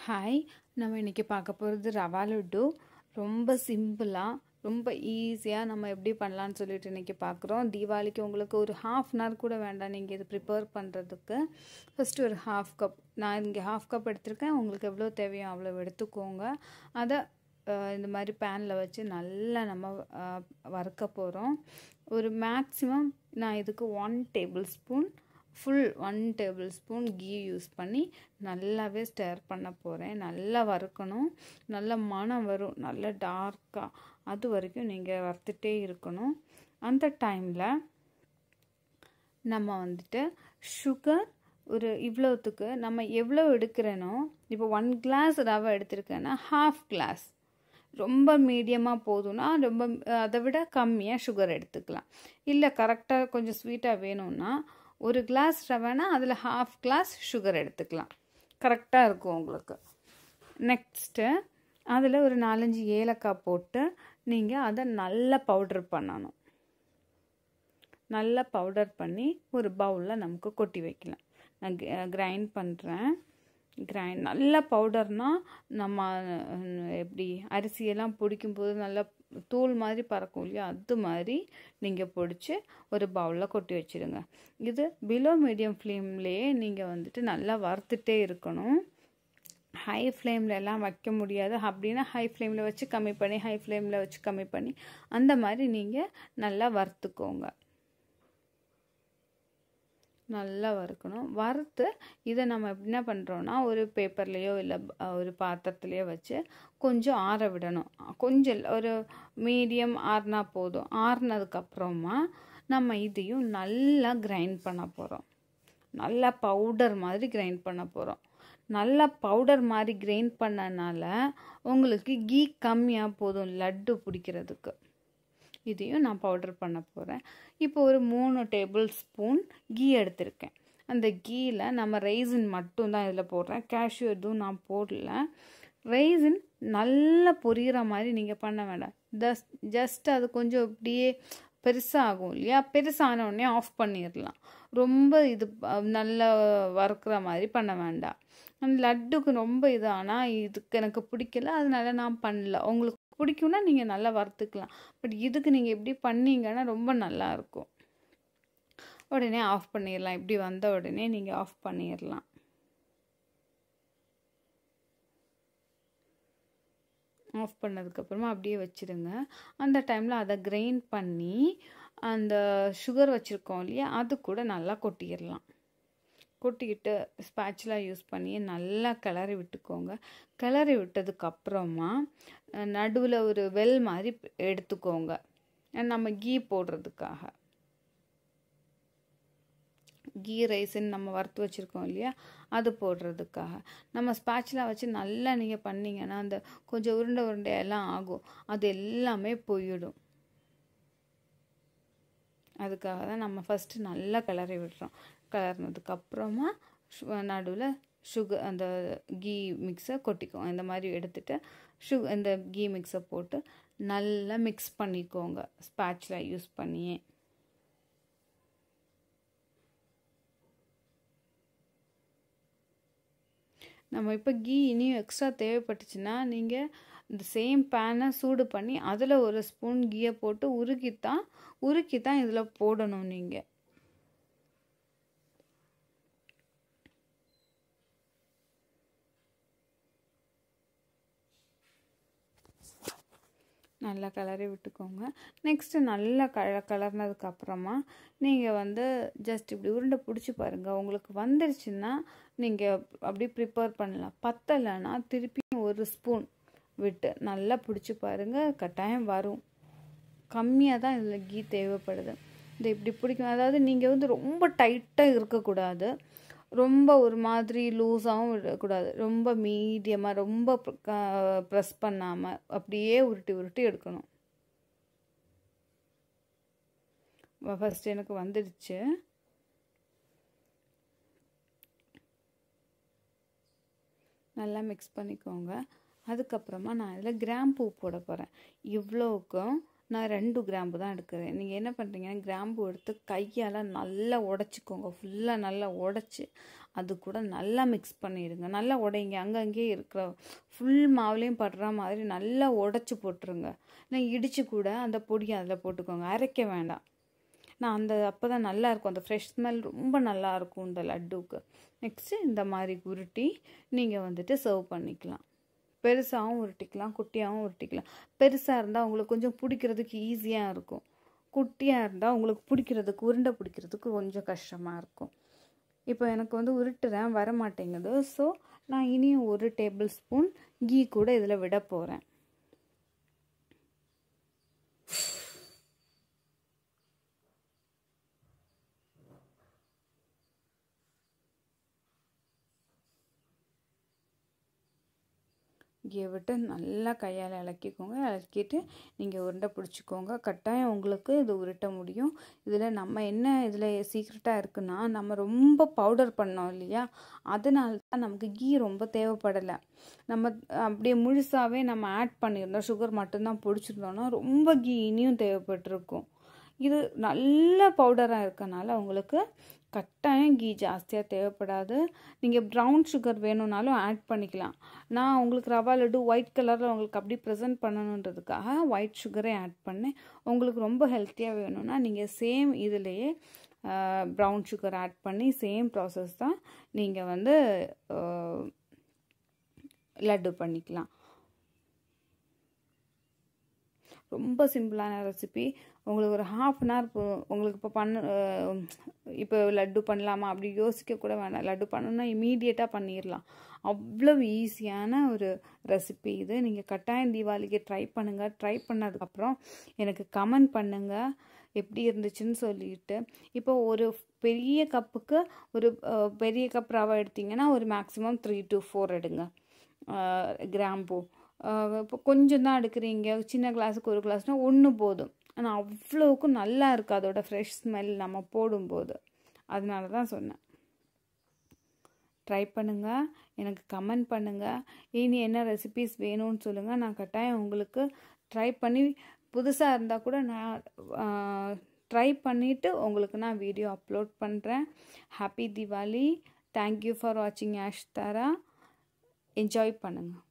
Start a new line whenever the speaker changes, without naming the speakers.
hi நம்ம இன்றைக்கி பார்க்க போகிறது ரவா லட்டு ரொம்ப சிம்பிளாக ரொம்ப ஈஸியாக நம்ம எப்படி பண்ணலான்னு சொல்லிட்டு இன்றைக்கி பார்க்குறோம் தீபாவளிக்கு உங்களுக்கு ஒரு ஹாஃப் அன் ஹவர் கூட வேண்டாம் நீங்கள் இது ப்ரிப்பேர் பண்ணுறதுக்கு ஃபஸ்ட்டு ஒரு ஹாஃப் கப் நான் இங்கே ஹாஃப் கப் எடுத்திருக்கேன் உங்களுக்கு எவ்வளோ தேவையோ அவ்வளோ எடுத்துக்கோங்க அதை அஹ், இந்த மாதிரி பேனில் வச்சு நல்லா நம்ம அஹ், வறுக்க போகிறோம் ஒரு மேக்ஸிமம் நான் இதுக்கு one tablespoon full one tablespoon ghee use பண்ணி நல்லாவே ஸ்டேர் பண்ண போகிறேன் நல்லா வறுக்கணும் நல்ல மணம் வரும் நல்ல டார்க்காக அது வரைக்கும் நீங்கள் வறுத்துட்டே இருக்கணும் அந்த டைமில் நம்ம வந்துட்டு சுகர் ஒரு இவ்வளோத்துக்கு நம்ம எவ்வளோ எடுக்கிறேனோ இப்போ ஒன் கிளாஸ் ரவை எடுத்திருக்கேன்னா ஹாஃப் கிளாஸ் ரொம்ப மீடியமாக போதும்னா ரொம்ப அதை விட கம்மியாக சுகர் எடுத்துக்கலாம் இல்லை கரெக்டாக கொஞ்சம் ஸ்வீட்டாக வேணும்னா ஒரு கிளாஸ் ரவைனா அதில் ஹாஃப் கிளாஸ் சுகர் எடுத்துக்கலாம் கரெக்டாக இருக்கும் உங்களுக்கு நெக்ஸ்ட்டு அதில் ஒரு நாலஞ்சு ஏலக்காய் போட்டு நீங்கள் அதை நல்லா பவுடர் பண்ணணும் நல்லா பவுடர் பண்ணி ஒரு பவுலில் நமக்கு கொட்டி வைக்கலாம் நான் கிரைண்ட் பண்ணுறேன் கிரைண்ட் நல்ல பவுடர்னால் நம்ம அஹ், எப்படி அரிசியெல்லாம் பிடிக்கும்போது நல்லா தூள் மாதிரி பறக்கும் இல்லையா அது மாதிரி நீங்கள் பிடிச்சி ஒரு பவுலில் கொட்டி வச்சிடுங்க இது பிலோ மீடியம் ஃப்ளேம்லேயே நீங்கள் வந்துட்டு நல்லா வறுத்துட்டே இருக்கணும் ஹை ஃப்ளேமில் எல்லாம் வைக்க முடியாது அப்படின்னா ஹை ஃப்ளேமில் வச்சு கம்மி பண்ணி ஹை ஃப்ளேமில் வச்சு கம்மி பண்ணி அந்த மாதிரி நீங்கள் நல்லா வறுத்துக்கோங்க நல்லா வறுக்கணும் வறுத்து இதை நம்ம என்ன பண்ணுறோன்னா ஒரு பேப்பர்லேயோ இல்லை ஒரு பாத்திரத்துலேயோ வச்சு கொஞ்சம் ஆற விடணும் கொஞ்சம் இல்ல, ஒரு மீடியம் ஆறுனா போதும் ஆறுனதுக்கப்புறமா நம்ம இதையும் நல்லா கிரைண்ட் பண்ண போகிறோம் நல்லா பவுடர் மாதிரி கிரைண்ட் பண்ண போகிறோம் நல்லா பவுடர் மாதிரி கிரைண்ட் பண்ணனால உங்களுக்கு கீ கம்மியாக போதும் லட்டு பிடிக்கிறதுக்கு இதையும் நான் பவுடர் பண்ண போகிறேன் இப்போ ஒரு மூணு டேபிள் ஸ்பூன் கீ எடுத்திருக்கேன் அந்த கீயில் நம்ம ரெய்சின் மட்டும் தான் இதில் போடுறேன் கேஷ்யூ எதுவும் நான் போடல ரெய்சின் நல்லா பொரியிற மாதிரி நீங்கள் பண்ண வேண்டாம் ஜஸ் ஜஸ்ட் அது கொஞ்சம் இப்படியே பெருசாகும் இல்லையா பெருசான உடனே ஆஃப் பண்ணிடலாம் ரொம்ப இது அஹ், நல்லா வறுக்கிற மாதிரி பண்ண வேண்டாம் அந்த லட்டுக்கு ரொம்ப இது ஆனால் இதுக்கு எனக்கு பிடிக்கல அதனால நான் பண்ணல உங்களுக்கு பிடிக்கும்னா நீங்கள் நல்லா வறுத்துக்கலாம் பட் இதுக்கு நீங்கள் எப்படி பண்ணீங்கன்னா ரொம்ப நல்லா இருக்கும் உடனே ஆஃப் பண்ணிடலாம் இப்படி வந்த உடனே நீங்கள் ஆஃப் பண்ணிடலாம் ஆஃப் பண்ணதுக்கப்புறமா அப்படியே வச்சிடுங்க அந்த டைமில் அதை கிரைண்ட் பண்ணி அந்த சுகர் வச்சுருக்கோம் இல்லையா அது கூட நல்லா கொட்டிடலாம் கொட்டிக்கிட்டு ஸ்பேச்சுலாம் யூஸ் பண்ணி நல்லா கிளறி விட்டுக்கோங்க கிளறி விட்டதுக்கப்புறமா நடுவில் ஒரு வெல் மாதிரி எடுத்துக்கோங்க நம்ம கீ போடுறதுக்காக கீ ரைஸ்ன்னு நம்ம வறுத்து வச்சுருக்கோம் இல்லையா அது போடுறதுக்காக நம்ம ஸ்பேச்சுலாம் வச்சு நல்லா நீங்கள் பண்ணீங்கன்னா அந்த கொஞ்சம் உருண்டை உருண்டையெல்லாம் ஆகும் அது எல்லாமே போயிடும் அதுக்காக தான் நம்ம ஃபஸ்ட்டு நல்லா கிளறி விடுறோம் கிளறினதுக்கப்புறமா நடுவில் சுகர் அந்த கீ மிக்ஸை கொட்டிக்கோங்க இந்த மாதிரி எடுத்துட்டு சு இந்த கீ மிக்ஸை போட்டு நல்லா மிக்ஸ் பண்ணிக்கோங்க ஸ்பேச்சில் யூஸ் பண்ணியே நம்ம இப்போ கீ இனியும் எக்ஸ்ட்ரா தேவைப்பட்டுச்சுன்னா நீங்கள் இந்த சேம் பேனை சூடு பண்ணி அதில் ஒரு ஸ்பூன் கீயை போட்டு உருக்கித்தான் உருக்கி தான் இதில் போடணும் நீங்கள் நல்லா கிளறி விட்டுக்கோங்க நெக்ஸ்ட்டு நல்லா கல கலர்னதுக்கப்புறமா நீங்கள் வந்து ஜஸ்ட் இப்படி உருண்டை பிடிச்சி பாருங்கள் உங்களுக்கு வந்துருச்சுன்னா நீங்கள் அப்படியே ப்ரிப்பேர் பண்ணலாம் பத்தலைன்னா திருப்பியும் ஒரு ஸ்பூன் விட்டு நல்லா பிடிச்சி பாருங்கள் கட்டாயம் வரும் கம்மியாக தான் இதில் கீ தேவைப்படுது இது இப்படி பிடிக்கும் அதாவது நீங்கள் வந்து ரொம்ப டைட்டாக இருக்கக்கூடாது ரொம்ப ஒரு மாதிரி லூஸாகவும் விடக்கூடாது ரொம்ப மீடியமாக ரொம்ப ப்ரெஸ் பண்ணாமல் அப்படியே உருட்டி உருட்டி எடுக்கணும் ஃபஸ்ட் எனக்கு வந்துடுச்சு நல்லா மிக்ஸ் பண்ணிக்கோங்க அதுக்கப்புறமா நான் இதில் கிராம் பூ போட போகிறேன் இவ்வளோக்கும் நான் ரெண்டு கிராம்பு தான் எடுக்கிறேன் நீங்கள் என்ன பண்ணுறீங்கன்னா கிராம்பு எடுத்து கையால் நல்லா உடச்சிக்கோங்க ஃபுல்லாக நல்லா உடச்சி அது கூட நல்லா மிக்ஸ் பண்ணிடுங்க நல்லா உடைங்க அங்கங்கே இருக்கிற ஃபுல் மாவுலேயும் படுற மாதிரி நல்லா உடச்சி போட்டுருங்க நான் இடித்து கூட அந்த பொடியை அதில் போட்டுக்கோங்க அரைக்க வேண்டாம் நான் அந்த அப்போ தான் நல்லாயிருக்கும் அந்த ஃப்ரெஷ் ஸ்மெல் ரொம்ப நல்லாயிருக்கும் இந்த லட்டுவுக்கு நெக்ஸ்ட்டு இந்த மாதிரி உருட்டி நீங்கள் வந்துட்டு சர்வ் பண்ணிக்கலாம் பெருசாகவும் உருட்டிக்கலாம் குட்டியாகவும் உருட்டிக்கலாம் பெருசாக இருந்தால் உங்களுக்கு கொஞ்சம் பிடிக்கிறதுக்கு ஈஸியாக இருக்கும் குட்டியாக இருந்தால் உங்களுக்கு பிடிக்கிறதுக்கு உருண்டை பிடிக்கிறதுக்கு கொஞ்சம் கஷ்டமாக இருக்கும் இப்போ எனக்கு வந்து உருட்டுறேன் வர மாட்டேங்குது ஸோ நான் இனியும் ஒரு டேபிள் ஸ்பூன் கீ கூட இதில் விட போகிறேன் கீயை விட்டு நல்லா கையால் இலக்கிக்கோங்க இலக்கிட்டு நீங்கள் உருண்டை பிடிச்சிக்கோங்க கட்டாயம் உங்களுக்கு இது உருட்ட முடியும் இதில் நம்ம என்ன இதில் சீக்ரெட்டாக இருக்குன்னா நம்ம ரொம்ப பவுடர் பண்ணோம் இல்லையா அதனால தான் நமக்கு கீ ரொம்ப தேவைப்படலை நம்ம அப்படியே முழுசாகவே நம்ம ஆட் பண்ணியிருந்தோம் சுகர் மட்டும்தான் பிடிச்சிருந்தோன்னா ரொம்ப கீ இனியும் தேவைப்பட்டிருக்கும் இது நல்ல பவுடராக இருக்கனால உங்களுக்கு கட்டாயம் கீ ஜாஸ்தியாக தேவைப்படாது நீங்கள் ப்ரௌன் சுகர் வேணும்னாலும் ஆட் பண்ணிக்கலாம் நான் உங்களுக்கு ரவா லட்டு ஒயிட் கலரில் உங்களுக்கு அப்படி ப்ரெசென்ட் பண்ணணுன்றதுக்காக ஒயிட் சுகரே ஆட் பண்ணேன் உங்களுக்கு ரொம்ப ஹெல்த்தியாக வேணும்னா நீங்கள் சேம் இதிலையே ப்ரௌன் சுகர் ஆட் பண்ணி சேம் ப்ராசஸ் தான் நீங்கள் வந்து லட்டு பண்ணிக்கலாம் ரொம்ப சிம்பிளான ரெசிபி உங்களுக்கு ஒரு ஹாஃப் அன் ஹவர் உங்களுக்கு இப்போ பண்ண இப்போ லட்டு பண்ணலாமா அப்படி யோசிக்க கூட வேண்டாம் லட்டு பண்ணணும்னா இமீடியட்டாக பண்ணிடலாம் அவ்வளோ ஈஸியான ஒரு ரெசிபி இது நீங்கள் கட்டாயம் தீபாவளிக்கு ட்ரை பண்ணுங்கள் ட்ரை பண்ணதுக்கப்புறம் எனக்கு கமெண்ட் பண்ணுங்கள் எப்படி இருந்துச்சுன்னு சொல்லிட்டு இப்போ ஒரு பெரிய கப்புக்கு ஒரு பெரிய கப் ரவை எடுத்திங்கன்னா ஒரு மேக்ஸிமம் த்ரீ டு ஃபோர் எடுங்க கிராம்பூ இப்போ கொஞ்சம் தான் எடுக்கிறீங்க சின்ன கிளாஸுக்கு ஒரு கிளாஸ்னால் ஒன்று போதும் ஆனால் அவ்வளோவுக்கும் நல்லா இருக்குது அதோட ஃப்ரெஷ் ஸ்மெல் நம்ம போடும்போது அதனால தான் சொன்னேன் ட்ரை பண்ணுங்கள் எனக்கு கமெண்ட் பண்ணுங்கள் இனி என்ன ரெசிபீஸ் வேணும்னு சொல்லுங்கள் நான் கட்டாயம் உங்களுக்கு ட்ரை பண்ணி புதுசாக இருந்தால் கூட நான் ட்ரை பண்ணிவிட்டு உங்களுக்கு நான் வீடியோ அப்லோட் பண்ணுறேன் ஹாப்பி தீபாவளி தேங்க்யூ ஃபார் வாட்சிங் ஆஷ் தாரா என்ஜாய் பண்ணுங்கள்